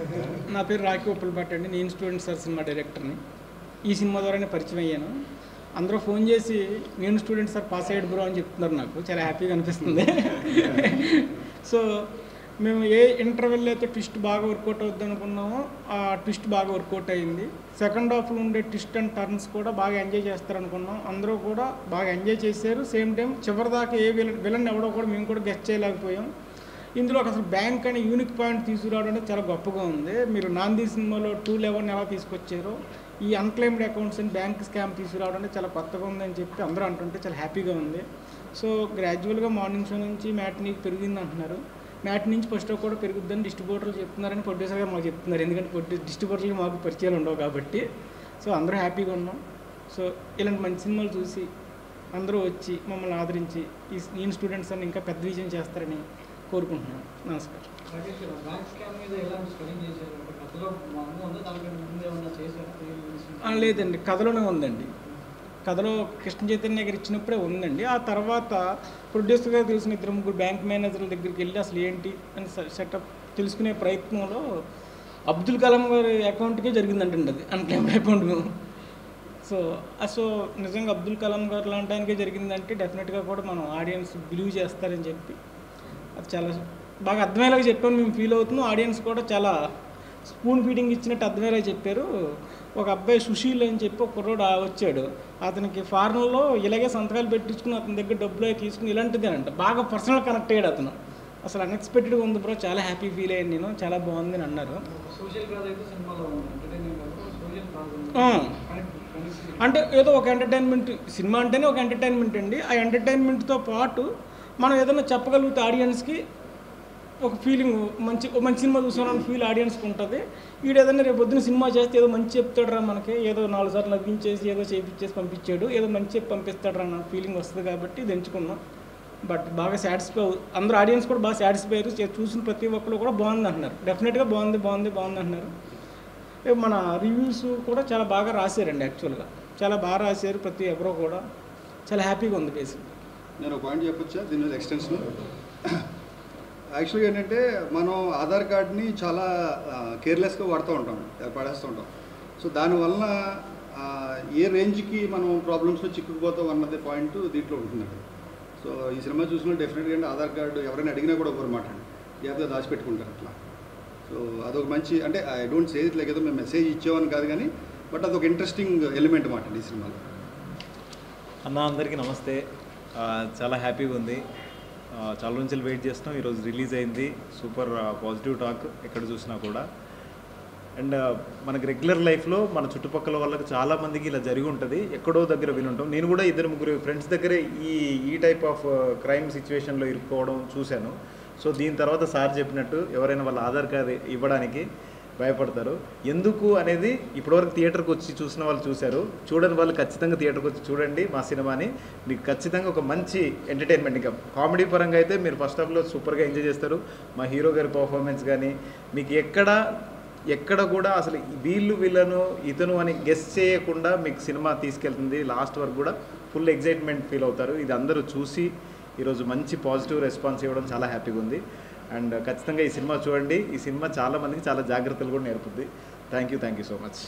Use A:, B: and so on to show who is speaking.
A: నా పేరు రాఖీ ఉప్పలపాటి అండి నేను స్టూడెంట్ సార్ సినిమా డైరెక్టర్ని ఈ సినిమా ద్వారానే పరిచయం అయ్యాను అందరూ ఫోన్ చేసి నేను స్టూడెంట్ సార్ పాస్ అయ్యాడు బ్రో అని చెప్తున్నారు నాకు చాలా హ్యాపీగా అనిపిస్తుంది సో మేము ఏ ఇంటర్వెల్ అయితే ట్విస్ట్ బాగా వర్కౌట్ అవుద్ది అనుకున్నామో ఆ ట్విస్ట్ బాగా వర్కౌట్ అయ్యింది సెకండ్ హాఫ్లో ఉండే ట్విస్ట్ అండ్ టర్న్స్ కూడా బాగా ఎంజాయ్ చేస్తారనుకున్నాం అందరూ కూడా బాగా ఎంజాయ్ చేశారు సేమ్ టైం చివరిదాకా ఏ విలన్ విలన్ ఎవడో కూడా మేము కూడా గెస్ట్ చేయలేకపోయాం ఇందులో అసలు బ్యాంక్ అనే యూనిక్ పాయింట్ తీసుకురావడం అనేది చాలా గొప్పగా ఉంది మీరు నాంది సినిమాలో టూ లెవెన్ ఎలా తీసుకొచ్చారో ఈ unclaimed accounts and bank scam తీసుకురావడం అనేది చాలా కొత్తగా ఉందని చెప్పి అందరూ అంటుంటే చాలా హ్యాపీగా ఉంది సో గ్రాడ్యువల్గా మార్నింగ్ షో నుంచి మ్యాట్నీకి పెరిగింది అంటున్నారు మ్యాట్ నుంచి ఫస్ట్ కూడా పెరుగుద్దని డిస్ట్రిబ్యూటర్లు చెప్తున్నారని ప్రొడ్యూసర్ గారు మాకు చెప్తున్నారు ఎందుకంటే ప్రొడ్యూ డిస్ట్రిబ్యూటర్లు మాకు పరిచయాలు ఉండవు కాబట్టి సో అందరూ హ్యాపీగా ఉన్నాం సో ఇలాంటి మంచి సినిమాలు చూసి అందరూ వచ్చి మమ్మల్ని ఆదరించి ఈ నేను స్టూడెంట్స్ అని ఇంకా పెద్ద విజయం చేస్తారని కోరుకుంటున్నాను నమస్కారం
B: రాకేష్ గారు, బ్యాంక్ స్కామ్ మీద ఎలాంటి స్టడీ చేశారు అంటే కథలో మా అమ్మ ఉందా దానికంటే ముందు ఏమన్నా చేశారా
A: ఆ, లేదండి కథలోనే ఉందండి కథలో కృష్ణ చైతన్య గారు ఇచ్చినప్పుడే ఉందండి ఆ తర్వాత ప్రొడ్యూసర్ గారు తెలిసిన ఇద్దరు ముగ్గురు బ్యాంక్ మేనేజర్ల దగ్గరికి వెళ్ళి అసలు ఏంటి అని సెటప్ తెలుసుకునే ప్రయత్నంలో అబ్దుల్ కలాం గారి అకౌంట్కే జరిగిందంటండి అది అన్క్లైమ్డ్ అకౌంట్ సో సో నిజంగా అబ్దుల్ కలాం గారు లాంటి ఆయనకే జరిగిందంటే డెఫినెట్గా కూడా మనం ఆడియన్స్ బిలీవ్ చేస్తారని చెప్పి అది చాలా బాగా అర్థమయ్యేలాగా చెప్పాను మేము ఫీల్ అవుతున్నాం ఆడియన్స్ కూడా చాలా స్పూన్ ఫీడింగ్ ఇచ్చినట్టు అర్థమయ్యేలా చెప్పారు ఒక అబ్బాయి సుశీల్ అని చెప్పి ఒక కుర్రోడు ఆ- వచ్చాడు అతనికి ఫారెన్లో ఇలాగే సంతకాలు పెట్టించుకుని అతని దగ్గర డబ్బులు అవి తీసుకుని ఇలాంటిదేనంట బాగా పర్సనల్ కనెక్ట్ అయ్యాడు అతను అసలు అన్ఎక్స్పెక్టెడ్గా ఉంది బ్రో చాలా హ్యాపీ ఫీల్ అయ్యాను నేను చాలా బాగుంది అని అన్నారు
B: సోషల్ కాజ్ అయితే సినిమాలో ఉంది ఎంటర్టైన్మెంట్ కాదు సోషల్ కాజ్ ఉంది
A: ఆ.
B: కనెక్ట్ కనెక్ట్
A: అంటే ఏదో ఒక ఎంటర్టైన్మెంట్ సినిమా అంటేనే ఒక ఎంటర్టైన్మెంట్ అండి ఆ ఎంటర్టైన్మెంట్తో పాటు మనం ఏదైనా చెప్పగలిగితే ఆడియన్స్కి ఒక ఫీలింగ్ మంచి ఒక మంచి సినిమా చూసామని ఫీల్ ఆడియన్స్కి ఉంటుంది వీడు ఏదైనా రేపు పొద్దున సినిమా చేస్తే ఏదో మంచి చెప్తాడు రా మనకి ఏదో నాలుగు సార్లు నవ్వించేసి ఏదో చేపించేసి పంపించాడు ఏదో మంచి చెప్పి పంపిస్తాడు రా అన్న ఫీలింగ్ వస్తుంది కాబట్టి ఇది ఎంచుకున్నాం బట్ బాగా సాటిస్ఫై అందరూ ఆడియన్స్ కూడా బాగా సాటిస్ఫై అయ్యారు చే- చూసిన ప్రతి ఒక్కరు కూడా బాగుంది అంటున్నారు డెఫినెట్గా బాగుంది బాగుంది బాగుంది అంటున్నారు ఏ మన రివ్యూస్ కూడా చాలా బాగా రాశారండి యాక్చువల్గా చాలా బాగా రాశారు ప్రతి ఎవరో కూడా చాలా హ్యాపీగా ఉంది బేసిక్
C: నేను ఒక పాయింట్ చెప్పొచ్చా దీని మీద ఎక్స్టెన్షన్ యాక్చువల్గా ఏంటంటే మనం ఆధార్ కార్డ్ని చాలా కేర్లెస్గా వాడుతూ ఉంటాం పడేస్తూ ఉంటాం సో దానివల్ల ఆ, ఏ రేంజ్కి మనం ప్రాబ్లమ్స్లో చిక్కుకుపోతాం అన్నది పాయింట్ దీంట్లో ఉంటుందండి సో ఈ సినిమా చూసిన డెఫినెట్గా అంటే ఆధార్ కార్డు ఎవరైనా అడిగినా కూడా ఒకరు మాట జాగ్రత్తగా దాచిపెట్టుకుంటారు అట్లా సో అదొక మంచి అంటే I don't say it like ఏదో మేము మెసేజ్ ఇచ్చామని కాదు కానీ బట్ అదొక ఇంట్రెస్టింగ్ ఎలిమెంట్ మాట ఈ సినిమాలో
D: అన్న అందరికీ నమస్తే ఆ, చాలా హ్యాపీగా ఉంది ఆ, చాలా రోజులు వెయిట్ చేస్తున్నాం ఈరోజు రిలీజ్ అయింది సూపర్ పాజిటివ్ టాక్ ఎక్కడ చూసినా కూడా అండ్ మనకి రెగ్యులర్ లైఫ్లో మన చుట్టుపక్కల వాళ్ళకి చాలా మందికి ఇలా జరిగి ఉంటుంది ఎక్కడో దగ్గర వినుంటాం నేను కూడా ఇద్దరు ముగ్గురు ఫ్రెండ్స్ దగ్గరే ఈ ఈ టైప్ ఆఫ్ క్రైమ్ సిచ్యువేషన్లో ఇరుక్కోవడం చూశాను సో దీని తర్వాత సార్ చెప్పినట్టు ఎవరైనా వాళ్ళ ఆధార్ కార్డు ఇవ్వడానికి భయపడతారు ఎందుకు అనేది ఇప్పటివరకు థియేటర్కి వచ్చి చూసిన వాళ్ళు చూశారు చూడని వాళ్ళు ఖచ్చితంగా థియేటర్కి వచ్చి చూడండి మా సినిమాని మీకు ఖచ్చితంగా ఒక మంచి ఎంటర్టైన్మెంట్ ఇంకా కామెడీ పరంగా అయితే మీరు ఫస్ట్ హాఫ్లో సూపర్గా ఎంజాయ్ చేస్తారు మా హీరో గారి పర్ఫార్మెన్స్ కానీ మీకు ఎక్కడ ఎక్కడ కూడా అసలు వీళ్ళు వీళ్ళను ఇతను అని గెస్ చేయకుండా మీకు సినిమా తీసుకెళ్తుంది లాస్ట్ వరకు కూడా ఫుల్ ఎగ్జైట్మెంట్ ఫీల్ అవుతారు ఇది అందరూ చూసి ఈరోజు మంచి పాజిటివ్ రెస్పాన్స్ ఇవ్వడం చాలా హ్యాపీగా ఉంది అండ్ ఖచ్చితంగా ఈ సినిమా చూడండి ఈ సినిమా చాలా మందికి చాలా జాగ్రత్తలు కూడా నేర్పుద్ది thank you thank you so much